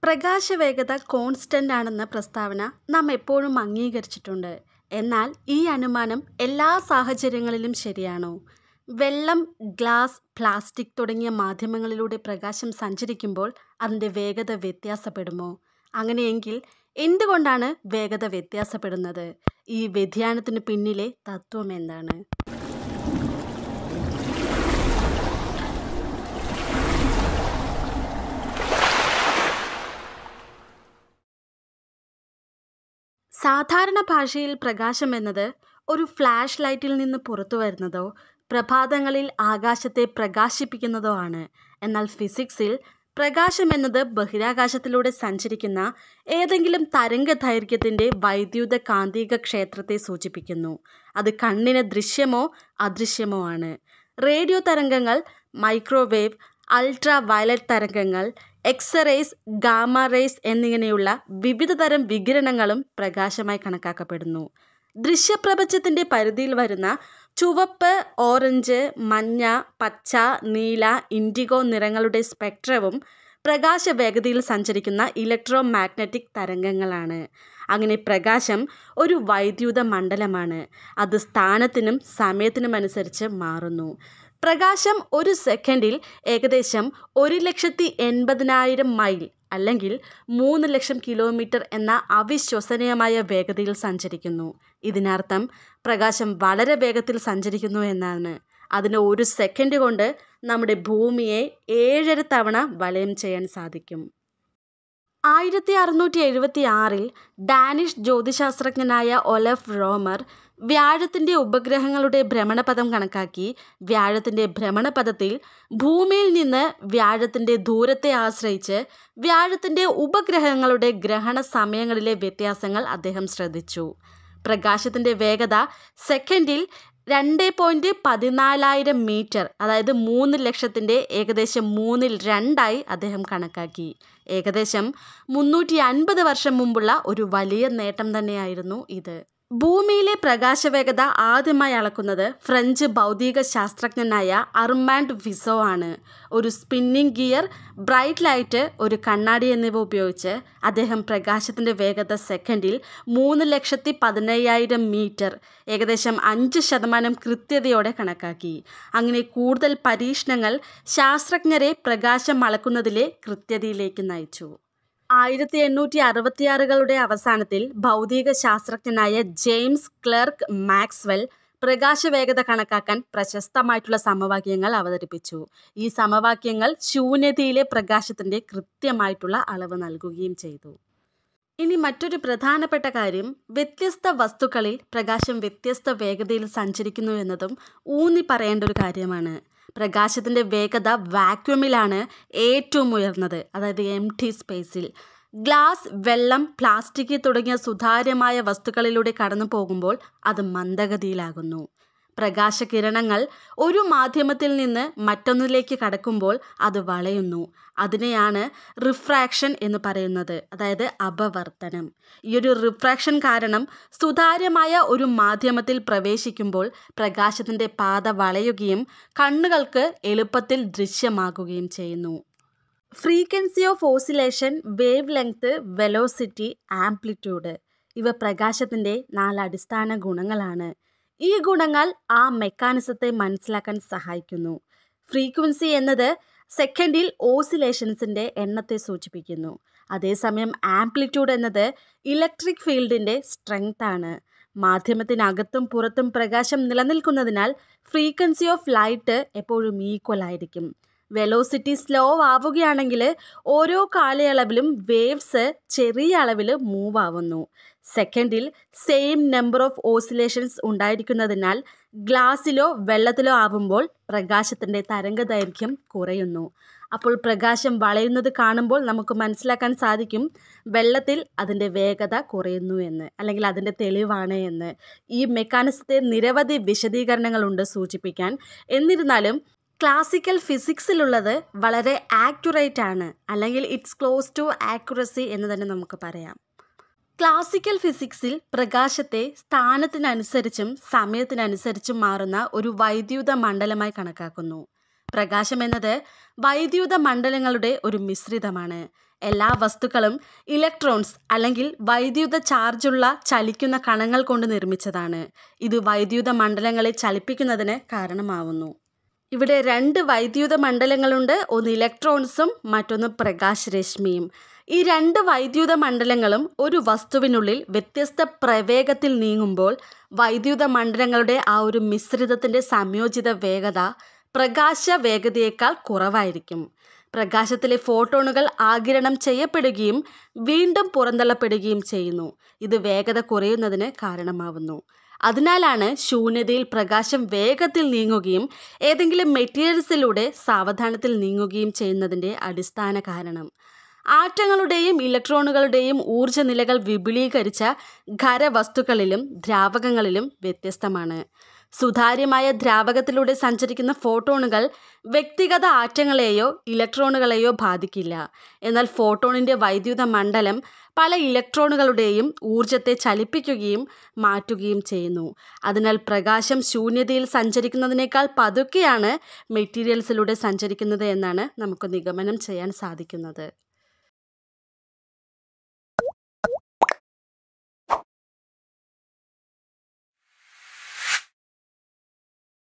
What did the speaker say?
പ്രകാശവേഗത constant ആണെന്ന പ്രസ്താവന നാം എപ്പോഴും അംഗീകരിച്ചിട്ടുണ്ട് എന്നാൽ ഈ അനുമാനം എല്ലാ സാഹചര്യങ്ങളിലും ശരിയാണോ വെള്ളം ഗ്ലാസ് പ്ലാസ്റ്റിക് തുടങ്ങിയ മാധ്യമങ്ങളിലൂടെ പ്രകാശം സഞ്ചരിക്കുമ്പോൾ അതിൻ്റെ വേഗത വ്യത്യാസപ്പെടുമോ അങ്ങനെയെങ്കിൽ എന്തുകൊണ്ടാണ് വേഗത വ്യത്യാസപ്പെടുന്നത് ഈ വ്യതിയാനത്തിന് പിന്നിലെ തത്വം എന്താണ് സാധാരണ ഭാഷയിൽ പ്രകാശം എന്നത് ഒരു ഫ്ലാഷ് ലൈറ്റിൽ നിന്ന് പുറത്തു വരുന്നതോ പ്രഭാതങ്ങളിൽ ആകാശത്തെ പ്രകാശിപ്പിക്കുന്നതോ ആണ് എന്നാൽ ഫിസിക്സിൽ പ്രകാശം എന്നത് ബഹിരാകാശത്തിലൂടെ സഞ്ചരിക്കുന്ന ഏതെങ്കിലും തരംഗ ദൈർഘ്യത്തിൻ്റെ വൈദ്യുത കാന്തിക ക്ഷേത്രത്തെ സൂചിപ്പിക്കുന്നു അത് കണ്ണിന് ദൃശ്യമോ അദൃശ്യമോ ആണ് റേഡിയോ തരംഗങ്ങൾ മൈക്രോവേവ് അൾട്രാ വയലറ്റ് തരംഗങ്ങൾ എക്സ്റേസ് ഗാമ റേസ് എന്നിങ്ങനെയുള്ള വിവിധ തരം വികിരണങ്ങളും പ്രകാശമായി കണക്കാക്കപ്പെടുന്നു ദൃശ്യപ്രപഞ്ചത്തിൻ്റെ പരിധിയിൽ വരുന്ന ചുവപ്പ് ഓറഞ്ച് മഞ്ഞ പച്ച നീല ഇൻഡിഗോ നിറങ്ങളുടെ സ്പെക്ട്രവും പ്രകാശ വേഗതയിൽ സഞ്ചരിക്കുന്ന ഇലക്ട്രോ മാഗ്നറ്റിക് തരംഗങ്ങളാണ് അങ്ങനെ പ്രകാശം ഒരു വൈദ്യുത മണ്ഡലമാണ് അത് സ്ഥാനത്തിനും സമയത്തിനുമനുസരിച്ച് മാറുന്നു പ്രകാശം ഒരു സെക്കൻഡിൽ ഏകദേശം ഒരു ലക്ഷത്തി എൺപതിനായിരം മൈൽ അല്ലെങ്കിൽ മൂന്ന് ലക്ഷം കിലോമീറ്റർ എന്ന അവിശ്വസനീയമായ വേഗതയിൽ സഞ്ചരിക്കുന്നു ഇതിനർത്ഥം പ്രകാശം വളരെ വേഗത്തിൽ സഞ്ചരിക്കുന്നു എന്നാണ് അതിന് ഒരു സെക്കൻഡ് കൊണ്ട് നമ്മുടെ ഭൂമിയെ ഏഴര തവണ വലയം ചെയ്യാൻ സാധിക്കും ആയിരത്തി അറുന്നൂറ്റി എഴുപത്തി ആറിൽ ഡാനിഷ് ജ്യോതിശാസ്ത്രജ്ഞനായ ഒലഫ് റോമർ വ്യാഴത്തിൻ്റെ ഉപഗ്രഹങ്ങളുടെ ഭ്രമണപഥം കണക്കാക്കി വ്യാഴത്തിൻ്റെ ഭ്രമണപഥത്തിൽ ഭൂമിയിൽ നിന്ന് വ്യാഴത്തിൻ്റെ ദൂരത്തെ ആശ്രയിച്ച് വ്യാഴത്തിൻ്റെ ഉപഗ്രഹങ്ങളുടെ ഗ്രഹണ സമയങ്ങളിലെ വ്യത്യാസങ്ങൾ അദ്ദേഹം ശ്രദ്ധിച്ചു പ്രകാശത്തിൻ്റെ വേഗത സെക്കൻഡിൽ രണ്ട് പോയിൻറ്റ് പതിനാലായിരം മീറ്റർ അതായത് മൂന്ന് ലക്ഷത്തിൻ്റെ ഏകദേശം മൂന്നിൽ രണ്ടായി അദ്ദേഹം കണക്കാക്കി ഏകദേശം മുന്നൂറ്റി അൻപത് വർഷം മുമ്പുള്ള ഒരു വലിയ നേട്ടം തന്നെയായിരുന്നു ഇത് ഭൂമിയിലെ പ്രകാശവേഗത ആദ്യമായി അളക്കുന്നത് ഫ്രഞ്ച് ഭൗതിക ശാസ്ത്രജ്ഞനായ അർമാൻഡ് വിസോ ആണ് ഒരു സ്പിന്നിംഗ് ഗിയർ ബ്രൈറ്റ് ലൈറ്റ് ഒരു കണ്ണാടി എന്നിവ ഉപയോഗിച്ച് അദ്ദേഹം പ്രകാശത്തിൻ്റെ വേഗത സെക്കൻഡിൽ മൂന്ന് ലക്ഷത്തി പതിനയ്യായിരം മീറ്റർ ഏകദേശം അഞ്ച് ശതമാനം കൃത്യതയോടെ കണക്കാക്കി അങ്ങനെ കൂടുതൽ പരീക്ഷണങ്ങൾ ശാസ്ത്രജ്ഞരെ പ്രകാശം അളക്കുന്നതിലെ കൃത്യതയിലേക്ക് നയിച്ചു ആയിരത്തി എണ്ണൂറ്റി അറുപത്തിയാറുകളുടെ അവസാനത്തിൽ ഭൗതിക ശാസ്ത്രജ്ഞനായ ജെയിംസ് ക്ലർക്ക് മാക്സ്വെൽ പ്രകാശവേഗത കണക്കാക്കാൻ പ്രശസ്തമായിട്ടുള്ള സമവാക്യങ്ങൾ അവതരിപ്പിച്ചു ഈ സമവാക്യങ്ങൾ ശൂന്യതയിലെ പ്രകാശത്തിൻ്റെ കൃത്യമായിട്ടുള്ള അളവ് നൽകുകയും ചെയ്തു ഇനി മറ്റൊരു പ്രധാനപ്പെട്ട കാര്യം വ്യത്യസ്ത വസ്തുക്കളിൽ പ്രകാശം വ്യത്യസ്ത വേഗതയിൽ സഞ്ചരിക്കുന്നു എന്നതും ഊന്നി പറയേണ്ട ഒരു കാര്യമാണ് പ്രകാശത്തിൻ്റെ വേഗത വാക്യൂമിലാണ് ഏറ്റവും ഉയർന്നത് അതായത് എം ടി സ്പേസിൽ ഗ്ലാസ് വെള്ളം പ്ലാസ്റ്റിക് തുടങ്ങിയ സുതാര്യമായ വസ്തുക്കളിലൂടെ കടന്നു പോകുമ്പോൾ അത് മന്ദഗതിയിലാകുന്നു പ്രകാശകിരണങ്ങൾ ഒരു മാധ്യമത്തിൽ നിന്ന് മറ്റൊന്നിലേക്ക് കടക്കുമ്പോൾ അത് വളയുന്നു അതിനെയാണ് റിഫ്രാക്ഷൻ എന്ന് പറയുന്നത് അതായത് അപവർത്തനം ഈ ഒരു റിഫ്രാക്ഷൻ കാരണം സുതാര്യമായ ഒരു മാധ്യമത്തിൽ പ്രവേശിക്കുമ്പോൾ പ്രകാശത്തിൻ്റെ പാത വളയുകയും കണ്ണുകൾക്ക് എളുപ്പത്തിൽ ദൃശ്യമാകുകയും ചെയ്യുന്നു frequency of oscillation wavelength velocity amplitude ഇവ പ്രകാശത്തിൻ്റെ നാല് അടിസ്ഥാന ഗുണങ്ങളാണ് ഈ ഗുണങ്ങൾ ആ മെക്കാനിസത്തെ മനസ്സിലാക്കാൻ സഹായിക്കുന്നു ഫ്രീക്വൻസി എന്നത് സെക്കൻഡിൽ ഓസിലേഷൻസിൻ്റെ എണ്ണത്തെ സൂചിപ്പിക്കുന്നു അതേസമയം ആംപ്ലിറ്റ്യൂഡ് എന്നത് ഇലക്ട്രിക് ഫീൽഡിൻ്റെ സ്ട്രെങ്ത് ആണ് മാധ്യമത്തിനകത്തും പുറത്തും പ്രകാശം നിലനിൽക്കുന്നതിനാൽ ഫ്രീക്വൻസി ഓഫ് ലൈറ്റ് എപ്പോഴും ഈക്വൽ ആയിരിക്കും വെലോസിറ്റി സ്ലോ ആവുകയാണെങ്കിൽ ഓരോ കാലയളവിലും വേവ്സ് ചെറിയ അളവിൽ മൂവ് ആവുന്നു സെക്കൻഡിൽ സെയിം നമ്പർ ഓഫ് ഓസിലേഷൻസ് ഉണ്ടായിരിക്കുന്നതിനാൽ ഗ്ലാസ്സിലോ വെള്ളത്തിലോ ആവുമ്പോൾ പ്രകാശത്തിൻ്റെ തരംഗദൈർഘ്യം കുറയുന്നു അപ്പോൾ പ്രകാശം വളയുന്നത് കാണുമ്പോൾ നമുക്ക് മനസ്സിലാക്കാൻ സാധിക്കും വെള്ളത്തിൽ അതിൻ്റെ വേഗത കുറയുന്നു എന്ന് അല്ലെങ്കിൽ അതിൻ്റെ തെളിവാണ് എന്ന് ഈ മെക്കാനിസത്തെ നിരവധി വിശദീകരണങ്ങളുണ്ട് സൂചിപ്പിക്കാൻ എന്നിരുന്നാലും ക്ലാസിക്കൽ ഫിസിക്സിലുള്ളത് വളരെ ആക്യുറേറ്റ് ആണ് അല്ലെങ്കിൽ ഇറ്റ്സ് ക്ലോസ് ടു ആക്യുറസി എന്ന് തന്നെ നമുക്ക് പറയാം ക്ലാസിക്കൽ ഫിസിക്സിൽ പ്രകാശത്തെ സ്ഥാനത്തിനനുസരിച്ചും സമയത്തിനനുസരിച്ചും മാറുന്ന ഒരു വൈദ്യുത മണ്ഡലമായി കണക്കാക്കുന്നു പ്രകാശം എന്നത് വൈദ്യുത മണ്ഡലങ്ങളുടെ ഒരു മിശ്രിതമാണ് എല്ലാ വസ്തുക്കളും ഇലക്ട്രോൺസ് അല്ലെങ്കിൽ വൈദ്യുത ചാർജുള്ള ചലിക്കുന്ന കണങ്ങൾ കൊണ്ട് നിർമ്മിച്ചതാണ് ഇത് വൈദ്യുത മണ്ഡലങ്ങളെ ചലിപ്പിക്കുന്നതിന് കാരണമാവുന്നു ഇവിടെ രണ്ട് വൈദ്യുത മണ്ഡലങ്ങളുണ്ട് ഒന്ന് ഇലക്ട്രോൺസും മറ്റൊന്ന് പ്രകാശരശ്മിയും ഈ രണ്ട് വൈദ്യുത മണ്ഡലങ്ങളും ഒരു വസ്തുവിനുള്ളിൽ വ്യത്യസ്ത പ്രവേഗത്തിൽ നീങ്ങുമ്പോൾ വൈദ്യുത മണ്ഡലങ്ങളുടെ ആ ഒരു മിശ്രിതത്തിൻ്റെ സംയോജിത വേഗത പ്രകാശ വേഗതയേക്കാൾ കുറവായിരിക്കും പ്രകാശത്തിലെ ഫോട്ടോണുകൾ ആഗിരണം ചെയ്യപ്പെടുകയും വീണ്ടും പുറന്തള്ളപ്പെടുകയും ചെയ്യുന്നു ഇത് വേഗത കുറയുന്നതിന് കാരണമാവുന്നു അതിനാലാണ് ശൂന്യതയിൽ പ്രകാശം വേഗത്തിൽ നീങ്ങുകയും ഏതെങ്കിലും മെറ്റീരിയൽസിലൂടെ സാവധാനത്തിൽ നീങ്ങുകയും ചെയ്യുന്നതിൻ്റെ അടിസ്ഥാന കാരണം ആറ്റങ്ങളുടെയും ഇലക്ട്രോണുകളുടെയും ഊർജ്ജ നിലകൾ വിപുലീകരിച്ച ഖരവസ്തുക്കളിലും ദ്രാവകങ്ങളിലും വ്യത്യസ്തമാണ് സുതാര്യമായ ദ്രാവകത്തിലൂടെ സഞ്ചരിക്കുന്ന ഫോട്ടോണുകൾ വ്യക്തിഗത ആറ്റങ്ങളെയോ ഇലക്ട്രോണുകളെയോ ബാധിക്കില്ല എന്നാൽ ഫോട്ടോണിൻ്റെ വൈദ്യുത മണ്ഡലം പല ഇലക്ട്രോണുകളുടെയും ഊർജത്തെ ചലിപ്പിക്കുകയും മാറ്റുകയും ചെയ്യുന്നു അതിനാൽ പ്രകാശം ശൂന്യതയിൽ സഞ്ചരിക്കുന്നതിനേക്കാൾ പതുക്കെയാണ് മെറ്റീരിയൽസിലൂടെ സഞ്ചരിക്കുന്നത് എന്നാണ് നമുക്ക് നിഗമനം ചെയ്യാൻ സാധിക്കുന്നത്